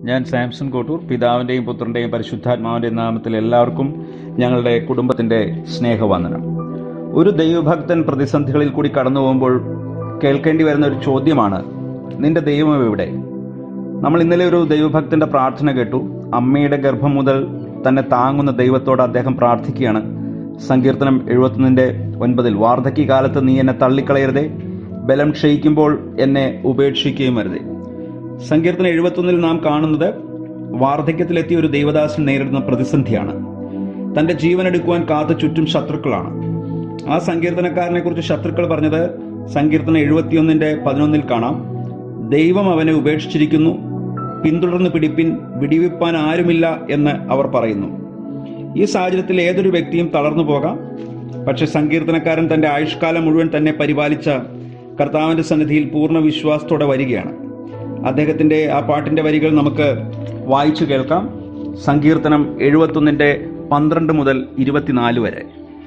ഞാൻ സാംസൺ കോട്ടൂർ പിതാവിൻ്റെയും പുത്രൻ്റെയും പരിശുദ്ധാത്മാവിൻ്റെയും നാമത്തിൽ എല്ലാവർക്കും ഞങ്ങളുടെ കുടുംബത്തിൻ്റെ സ്നേഹവന്ദനം ഒരു ദൈവഭക്തൻ പ്രതിസന്ധികളിൽ കൂടി കടന്നു പോകുമ്പോൾ കേൾക്കേണ്ടി വരുന്ന ഒരു ചോദ്യമാണ് നിന്റെ ദൈവം എവിടെ നമ്മൾ ഇന്നലെ ഒരു ദൈവഭക്തന്റെ പ്രാർത്ഥന കേട്ടു അമ്മയുടെ ഗർഭം മുതൽ തന്നെ താങ്ങുന്ന ദൈവത്തോട് അദ്ദേഹം പ്രാർത്ഥിക്കുകയാണ് സങ്കീർത്തനം എഴുപത്തൊന്നിന്റെ ഒൻപതിൽ വാർദ്ധക്യകാലത്ത് നീ എന്നെ തള്ളിക്കളയരുതേ ബലം ക്ഷയിക്കുമ്പോൾ എന്നെ ഉപേക്ഷിക്കുകയും അരുതേ സങ്കീർത്തനം എഴുപത്തൊന്നിൽ നാം കാണുന്നത് വാർദ്ധക്യത്തിലെത്തിയ ഒരു ദൈവദാസൻ നേരിടുന്ന പ്രതിസന്ധിയാണ് തന്റെ ജീവൻ എടുക്കുവാൻ കാത്തു ചുറ്റും ശത്രുക്കളാണ് ആ സങ്കീർത്തനക്കാരനെ കുറിച്ച് ശത്രുക്കൾ പറഞ്ഞത് സങ്കീർത്തനം എഴുപത്തിയൊന്നിന്റെ പതിനൊന്നിൽ കാണാം ദൈവം അവനെ ഉപേക്ഷിച്ചിരിക്കുന്നു പിന്തുടർന്ന് പിടിപ്പിൻ വിടിവിപ്പാൻ ആരുമില്ല എന്ന് അവർ പറയുന്നു ഈ സാഹചര്യത്തിൽ ഏതൊരു വ്യക്തിയും തളർന്നു പോകാം പക്ഷെ സങ്കീർത്തനക്കാരൻ തന്റെ ആയുഷ്കാലം മുഴുവൻ തന്നെ പരിപാലിച്ച കർത്താവിന്റെ സന്നിധിയിൽ പൂർണ്ണ വിശ്വാസത്തോടെ വരികയാണ് അദ്ദേഹത്തിന്റെ ആ പാട്ടിന്റെ വരികൾ നമുക്ക് വായിച്ചു കേൾക്കാം സങ്കീർത്തനം എഴുപത്തൊന്നിന്റെ പന്ത്രണ്ട് മുതൽ ഇരുപത്തിനാല് വരെ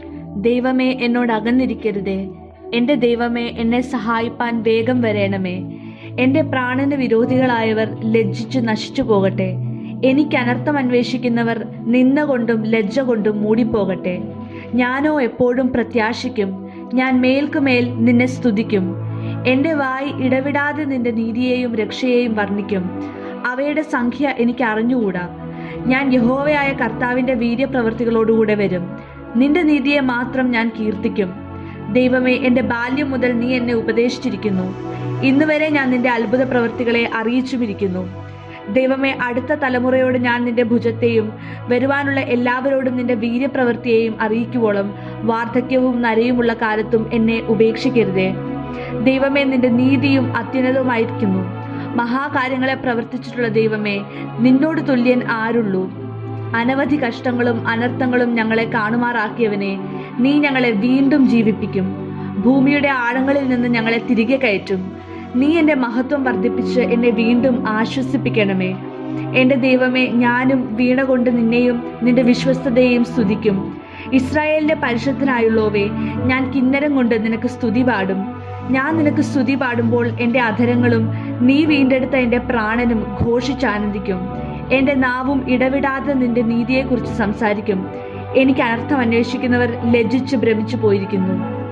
ദൈവമേ എന്നോട് അകന്നിരിക്കരുതേ എന്റെ ദൈവമേ എന്നെ സഹായിപ്പാൻ വേഗം വരേണമേ എന്റെ പ്രാണന് വിരോധികളായവർ ലജ്ജിച്ചു നശിച്ചു പോകട്ടെ എനിക്ക് അനർത്ഥം അന്വേഷിക്കുന്നവർ നിന്ന കൊണ്ടും ലജ്ജ കൊണ്ടും മൂടിപ്പോകട്ടെ ഞാനോ എപ്പോഴും പ്രത്യാശിക്കും ഞാൻ മേൽക്കുമേൽ നിന്നെ സ്തുതിക്കും എന്റെ വായി ഇടവിടാതെ നിന്റെ നീതിയെയും രക്ഷയെയും വർണ്ണിക്കും അവയുടെ സംഖ്യ എനിക്ക് അറിഞ്ഞുകൂടാ ഞാൻ യഹോവയായ കർത്താവിന്റെ വീര്യപ്രവൃത്തികളോടുകൂടെ വരും നിന്റെ നീതിയെ മാത്രം ഞാൻ കീർത്തിക്കും ദൈവമേ എന്റെ ബാല്യം മുതൽ നീ എന്നെ ഉപദേശിച്ചിരിക്കുന്നു ഇന്ന് വരെ ഞാൻ നിന്റെ അത്ഭുത പ്രവൃത്തികളെ അറിയിച്ചുമിരിക്കുന്നു ദൈവമേ അടുത്ത തലമുറയോട് ഞാൻ നിന്റെ ഭുജത്തെയും വരുവാനുള്ള എല്ലാവരോടും നിന്റെ വീര്യപ്രവൃത്തിയെയും അറിയിക്കുവോളം വാർദ്ധക്യവും നരയുമുള്ള കാലത്തും എന്നെ ഉപേക്ഷിക്കരുതേ ദൈവമേ നിന്റെ നീതിയും അത്യുന്നതവുമായിരിക്കുന്നു മഹാകാര്യങ്ങളെ പ്രവർത്തിച്ചിട്ടുള്ള ദൈവമേ നിന്നോട് തുല്യൻ ആരുള്ളൂ അനവധി കഷ്ടങ്ങളും അനർത്ഥങ്ങളും ഞങ്ങളെ കാണുമാറാക്കിയവനെ നീ ഞങ്ങളെ വീണ്ടും ജീവിപ്പിക്കും ഭൂമിയുടെ ആഴങ്ങളിൽ നിന്ന് ഞങ്ങളെ തിരികെ കയറ്റും നീ എന്റെ മഹത്വം വർദ്ധിപ്പിച്ച് എന്നെ വീണ്ടും ആശ്വസിപ്പിക്കണമേ എന്റെ ദൈവമേ ഞാനും വീണ കൊണ്ട് നിന്നെയും നിന്റെ വിശ്വസ്തതയെയും സ്തുതിക്കും ഇസ്രായേലിന്റെ പരിശുദ്ധനായുള്ളോവേ ഞാൻ കിന്നരം കൊണ്ട് നിനക്ക് സ്തുതി പാടും ഞാൻ നിനക്ക് സ്തുതി പാടുമ്പോൾ എൻ്റെ അധരങ്ങളും നീ വീണ്ടെടുത്ത എൻ്റെ പ്രാണനും ഘോഷിച്ചാനന്ദിക്കും എൻ്റെ നാവും ഇടവിടാതെ നിന്റെ നീതിയെക്കുറിച്ച് സംസാരിക്കും എനിക്ക് അനർത്ഥം അന്വേഷിക്കുന്നവർ ലജ്ജിച്ച് ഭ്രമിച്ചു പോയിരിക്കുന്നു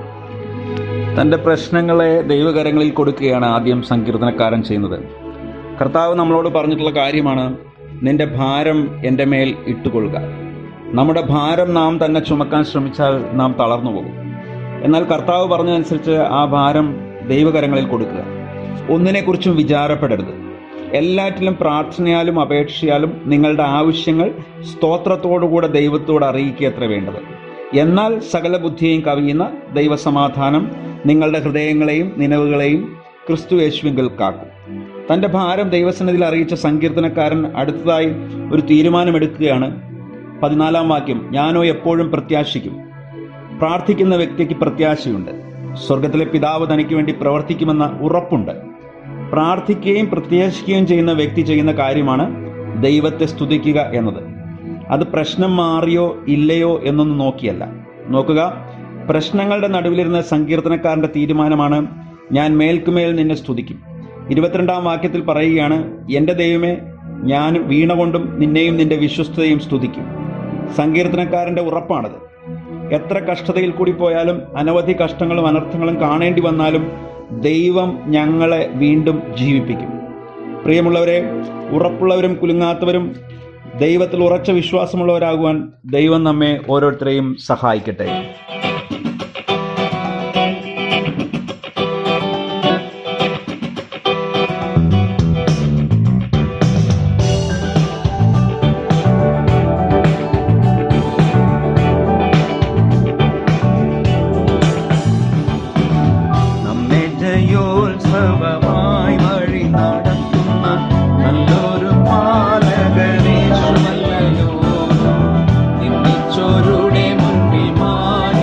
തന്റെ പ്രശ്നങ്ങളെ ദൈവകരങ്ങളിൽ കൊടുക്കുകയാണ് ആദ്യം സങ്കീർത്തനക്കാരൻ ചെയ്യുന്നത് കർത്താവ് നമ്മളോട് പറഞ്ഞിട്ടുള്ള കാര്യമാണ് നിന്റെ ഭാരം എൻ്റെ മേൽ ഇട്ടുകൊള്ളുക നമ്മുടെ ഭാരം നാം തന്നെ ചുമക്കാൻ ശ്രമിച്ചാൽ നാം തളർന്നു പോകും എന്നാൽ കർത്താവ് പറഞ്ഞതനുസരിച്ച് ആ ഭാരം ദൈവകരങ്ങളിൽ കൊടുക്കുക ഒന്നിനെക്കുറിച്ചും വിചാരപ്പെടരുത് എല്ലാറ്റിലും പ്രാർത്ഥനയാലും അപേക്ഷയാലും നിങ്ങളുടെ ആവശ്യങ്ങൾ സ്തോത്രത്തോടുകൂടെ ദൈവത്തോട് അറിയിക്കുക അത്ര വേണ്ടത് എന്നാൽ സകല ബുദ്ധിയെയും കവിയുന്ന ദൈവസമാധാനം നിങ്ങളുടെ ഹൃദയങ്ങളെയും നിലവുകളെയും ക്രിസ്തു യേശുവിങ്കിൽ കാക്കും തന്റെ ഭാരം ദൈവസന്നിധിയിൽ അറിയിച്ച സങ്കീർത്തനക്കാരൻ അടുത്തതായി ഒരു തീരുമാനമെടുക്കുകയാണ് പതിനാലാം വാക്യം ഞാനോ എപ്പോഴും പ്രത്യാശിക്കും പ്രാർത്ഥിക്കുന്ന വ്യക്തിക്ക് പ്രത്യാശയുണ്ട് സ്വർഗത്തിലെ പിതാവ് തനിക്ക് വേണ്ടി പ്രവർത്തിക്കുമെന്ന ഉറപ്പുണ്ട് പ്രാർത്ഥിക്കുകയും പ്രത്യാശിക്കുകയും ചെയ്യുന്ന വ്യക്തി ചെയ്യുന്ന കാര്യമാണ് ദൈവത്തെ സ്തുതിക്കുക എന്നത് അത് പ്രശ്നം മാറിയോ ഇല്ലയോ എന്നൊന്നും നോക്കിയല്ല നോക്കുക പ്രശ്നങ്ങളുടെ നടുവിലിരുന്ന സങ്കീർത്തനക്കാരന്റെ തീരുമാനമാണ് ഞാൻ മേൽക്കുമേൽ നിന്നെ സ്തുതിക്കും ഇരുപത്തിരണ്ടാം വാക്യത്തിൽ പറയുകയാണ് എന്റെ ദൈവമേ ഞാൻ വീണ കൊണ്ടും നിന്നെയും നിന്റെ വിശ്വസ്തതയും സ്തുതിക്കും സങ്കീർത്തനക്കാരന്റെ ഉറപ്പാണത് എത്ര കഷ്ടതയിൽ കൂടി പോയാലും അനവധി കഷ്ടങ്ങളും അനർത്ഥങ്ങളും കാണേണ്ടി വന്നാലും ദൈവം ഞങ്ങളെ വീണ്ടും ജീവിപ്പിക്കും പ്രിയമുള്ളവരെ ഉറപ്പുള്ളവരും കുലുങ്ങാത്തവരും ദൈവത്തിൽ ഉറച്ച വിശ്വാസമുള്ളവരാകുവാൻ ദൈവം നമ്മെ ഓരോരുത്തരെയും സഹായിക്കട്ടെ നമ്മെ ജയോത്സവമായി വഴി നടത്തുന്ന നല്ലൊരു പാലകനേശുവല്ലയോ നിന്നിച്ചോരുടെ മുൻപിൽ മാറി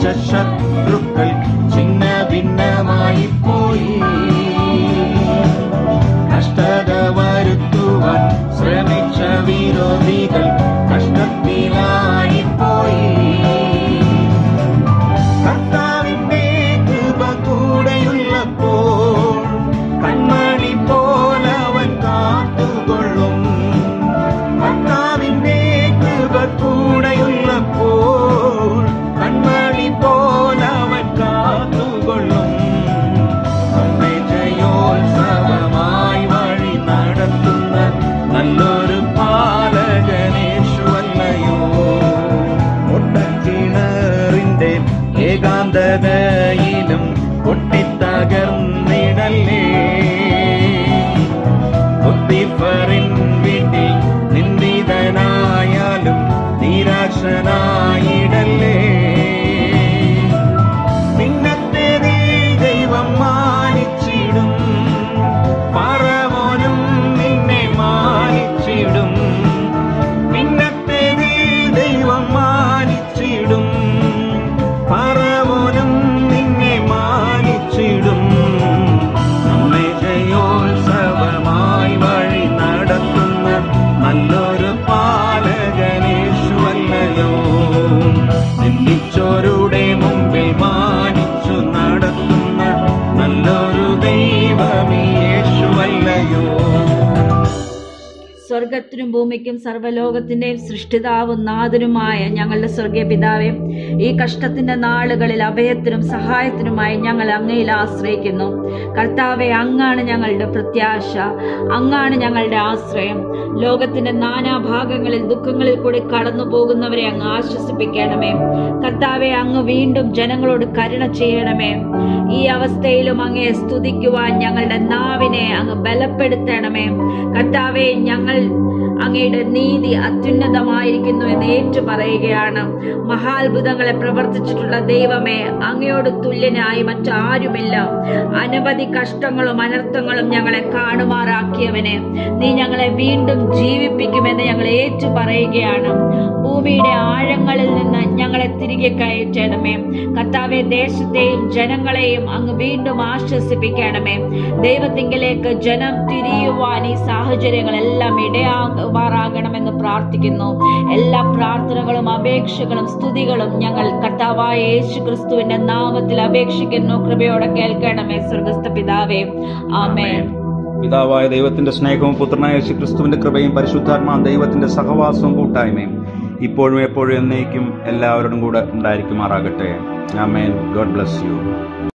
ശത്രുക്കൾ ചിന്ന ഭിന്നമായി പോയി കഷ്ടത വരുത്തുവാൻ ശ്രമിച്ച വിരോധികൾ കഷ്ടത്തിലായി പോയി കർത്താവിന്റെ കൃപ കൂടെയുള്ളപ്പോൾ കൺമണി പോലവൻ കാത്തുകൊള്ളും കർത്താവിന്റെ കൃപ കൂടെയുള്ളപ്പോൾ കൺമണി പോലവൻ കാത്തുകൊള്ളും നമ്മെ ജയോത്സവമായി വഴി നടത്തുന്ന നല്ലൊരു പാലകനേശുവല്ലയോ ഒട്ടക്കിണറിന്റെ ഏകാന്തതയിലും പൊട്ടിത്തകർന്നിടല്ലേ ബുദ്ധിഫറിൻ വീട്ടിൽ നിന്ദിതനായാലും നിരാശനായിടല്ലേ നിന്നത്തെ നീ ദൈവം മാനിച്ചിടും പറവോനും നിന്നെ മാനിച്ചിടും നിന്നത്തെ നീ ദൈവം മാനിച്ചിടും പറവോനും നിന്നെ മാനിച്ചിടും നമ്മെ ജയോത്സവമായി വഴി നടത്തുന്ന നല്ലൊരു പാലകനേശുവല്ലയോ നിന്ദിച്ചോരുടെ മുമ്പിൽ മാനിച്ചു നടത്തുന്ന നല്ലൊരു ദൈവമീ യേശുവല്ലയോ സ്വർഗത്തിനും ഭൂമിക്കും സർവ്വലോകത്തിന്റെയും സൃഷ്ടിതാവും നാഥനുമായ ഞങ്ങളുടെ സ്വർഗീയ പിതാവേ ഈ കഷ്ടത്തിന്റെ നാളുകളിൽ അഭയത്തിനും സഹായത്തിനുമായി ഞങ്ങൾ അങ്ങയിൽ ആശ്രയിക്കുന്നു കർത്താവെ അങ്ങാണ് ഞങ്ങളുടെ പ്രത്യാശ അങ്ങാണ് ഞങ്ങളുടെ ആശ്രയം ലോകത്തിന്റെ നാനാഭാഗങ്ങളിൽ ദുഃഖങ്ങളിൽ കൂടി കടന്നു പോകുന്നവരെ അങ്ങ് ആശ്വസിപ്പിക്കണമേ കർത്താവെ അങ്ങ് വീണ്ടും ജനങ്ങളോട് കരുണ ചെയ്യണമേ ഈ അവസ്ഥയിലും അങ്ങയെ സ്തുതിക്കുവാൻ ഞങ്ങളുടെ നാവിനെ അങ്ങ് ബലപ്പെടുത്തണമേ കർത്താവെ ഞങ്ങൾ അങ്ങയുടെ നീതി അത്യുന്നതമായിരിക്കുന്നു എന്ന് ഏറ്റു പറയുകയാണ് മഹാത്ഭുതങ്ങളെ പ്രവർത്തിച്ചിട്ടുള്ള ദൈവമേ അങ്ങയോട് തുല്യനായി മറ്റാരുമില്ല അനവധി കഷ്ടങ്ങളും അനർത്ഥങ്ങളും ഞങ്ങളെ കാണുമാറാക്കിയവനെ നീ ഞങ്ങളെ വീണ്ടും ജീവിപ്പിക്കുമെന്ന് ഞങ്ങൾ ഏറ്റു പറയുകയാണ് ഭൂമിയുടെ ആഴങ്ങളിൽ നിന്ന് ഞങ്ങളെ തിരികെ കയറ്റണമേ കർത്താവെ ദേശത്തെയും ജനങ്ങളെയും അങ്ങ് വീണ്ടും ആശ്വസിപ്പിക്കണമേ ദൈവത്തിങ്കിലേക്ക് ജനം തിരിയുവാൻ ഈ സാഹചര്യങ്ങളെല്ലാം ഇടയാകുമാറാകണമെന്ന് പ്രാർത്ഥിക്കുന്നു എല്ലാ പ്രാർത്ഥനകളും അപേക്ഷകളും സ്തുതികളും ഞങ്ങൾ കർത്താവായ യേശു ക്രിസ്തുവിന്റെ നാമത്തിൽ അപേക്ഷിക്കുന്നു കൃപയോടെ കേൾക്കണമേ സ്വർഗസ്ഥ പിതാവേ ആമേൻ പിതാവായ ദൈവത്തിന്റെ സ്നേഹവും പുത്രനായ യേശു ക്രിസ്തുവിന്റെ കൃപയും പരിശുദ്ധാത്മാ ദൈവത്തിന്റെ സഹവാസവും കൂട്ടായ്മയും ഇപ്പോഴും എപ്പോഴും എന്നേക്കും എല്ലാവരോടും കൂടെ ഉണ്ടായിരിക്കുമാറാകട്ടെ ആമേൻ ഗോഡ് ബ്ലസ് യു